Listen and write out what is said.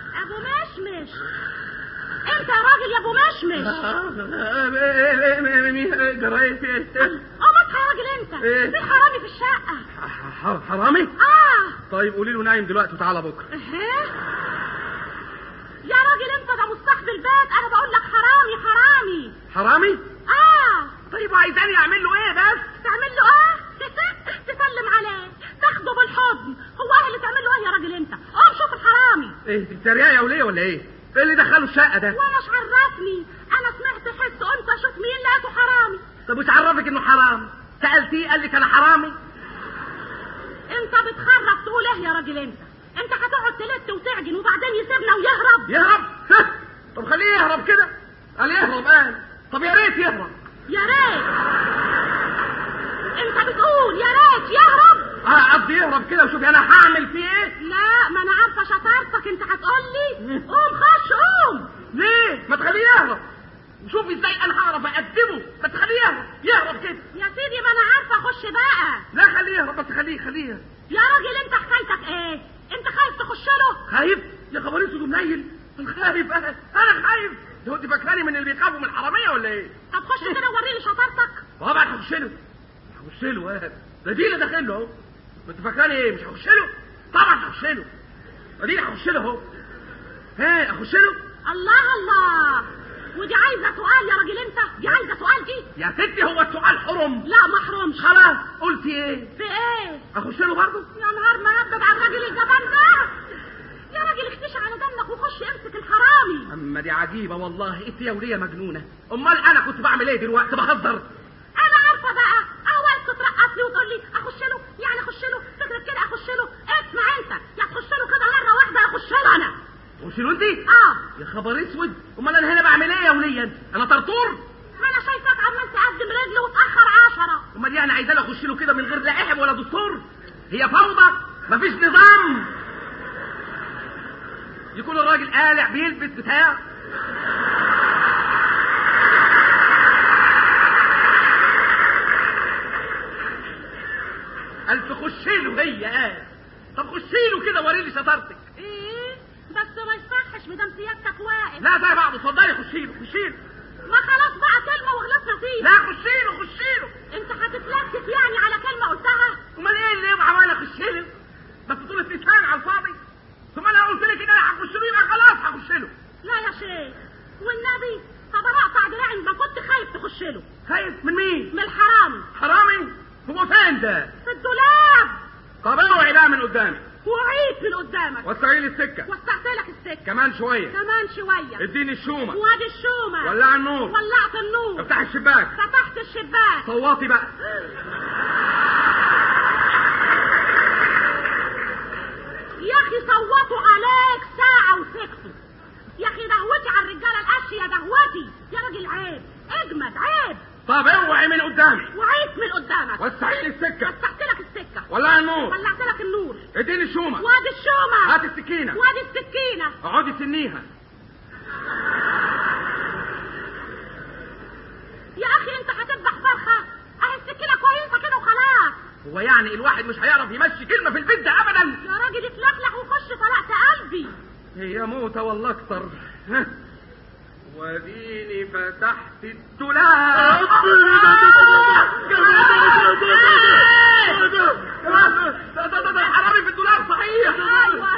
ابو مشمش انت يا راجل يا ابو مشمش جرايد ايه قوم اصحى يا راجل انت إيه؟ في حرامي في الشقه ح- حرامي اه طيب قولي له نايم دلوقتي وتعالى بكره إيه؟ يا راجل انت ده مستقبل البيت انا بقول لك حرامي حرامي حرامي اه طيب عايزاني اعمل له ايه بس تعمل له ايه تسلم عليه تاخده بالحضن هو ايه اللي تعمل له ايه يا راجل انت قوم شوف الحرامي ايه بتتريقي يا وليه ولا ايه ايه اللي دخله الشقه ده وانا مش عرفني انا سمعت حس قلت اشوف مين لقيته حرامي طب وش عرفك انه حرام سالتيه قال لك انا حرامي انت بتخرف تقول ايه يا راجل انت انت هتقعد تلت وتعجن وبعدين يسيبنا ويهرب يهرب ها. طب خليه يهرب كده قال يهرب قال طب يا ريت يهرب يا ريت انت بتقول يا ريت يهرب اه قصدي يهرب كده وشوفي انا هعمل فيه ايه لا ما انا عارفه شطارتك انت هتقول لي قوم خش قوم ليه ما تخليه يهرب شوفي ازاي انا هعرف اقدمه ما تخليه يهرب يهرب كده يا سيدي ما انا عارفه خش بقى لا خليه يهرب بس خليه خليه يا راجل انت حكايتك ايه انت خايف تخش له خايف يا خبر اسود منيل انا خايف انا انا خايف ده انت فاكراني من اللي بيخافوا من الحراميه ولا ايه طب خش كده ووريني شطارتك طبعا هخش له هخش له اه ده دي اللي داخل له اهو انت فاكراني ايه مش هخش له طبعا هخش له اديني هخش له اهو ها اخش له الله الله ودي عايزه سؤال يا راجل انت دي عايزه سؤال دي يا ستي هو السؤال حرم لا ما احرمش خلاص قلتي ايه في ايه اخش له برضه يا نهار ما يبدد على الراجل الجبان ده يا راجل اختشي على دمك وخش امسك الحرامي اما دي عجيبه والله انت يا وليه مجنونه امال انا كنت بعمل ايه دلوقتي بهزر انا عارفه بقى اول ترقص لي وتقول لي اخش له يعني اخش له فكره كده اخش له اسمع انت يا تخش له كده مره واحده اخش له انا اخش له انت اه يا خبر اسود امال انا هنا بعمل ايه يا وليه انا طرطور ما انا شايفاك عمال تقدم رجل وتاخر عشرة امال يعني عايزاني اخش له كده من غير لا احب ولا دستور هي فوضى مفيش نظام يكون الراجل قالع بيلبس بتاع قال تخش له هي قال طب خشي له كده وريني شطارتك ايه بس ما يصحش مدام سيادتك واقف لا زي بعض اتفضلي خشي له خشي له ما خلاص بقى كلمه وغلطنا فيها لا خشي له خشي له انت هتتلكك يعني على كلمه قلتها امال ايه اللي يبقى عمال اخش له بس طول لسان على الفاضي ثم انا قلت لك ان انا هخش له يبقى خلاص هخش له لا يا شيخ والنبي طب انا اقطع دراعي ما كنت خايف تخش له خايف من مين من الحرامي حرامي هو فين ده في الدولاب طب اوعي لا من قدامي وعيت من قدامك وسعي لي السكه وسعت لك السكه كمان شويه كمان شويه اديني الشومه وادي الشومه ولع النور ولعت النور افتح الشباك فتحت الشباك صوتي بقى يا اخي صوتوا عليك ساعة وسكتوا يا اخي دهوتي على الرجالة القش يا دهوتي يا راجل عيب اجمد عيب طب اوعي من قدامي وعيت من قدامك وسعي لي السكه فتحت لك السكة ولع النور ولعت لك النور اديني الشومه وادي الشومة هات السكينه وادي السكينة اقعدي سنيها يا اخي انت هتذبح فرخة اهي السكينة كويسة كده وخلاص هو يعني الواحد مش هيعرف يمشي كلمه في البيت ده ابدا يا راجل اتلحلح وخش طلعت قلبي هي موتة والله اكتر ها. وديني فتحت الدولاب ده- ده- ده- ده حرامي في الدولاب صحيح ايوه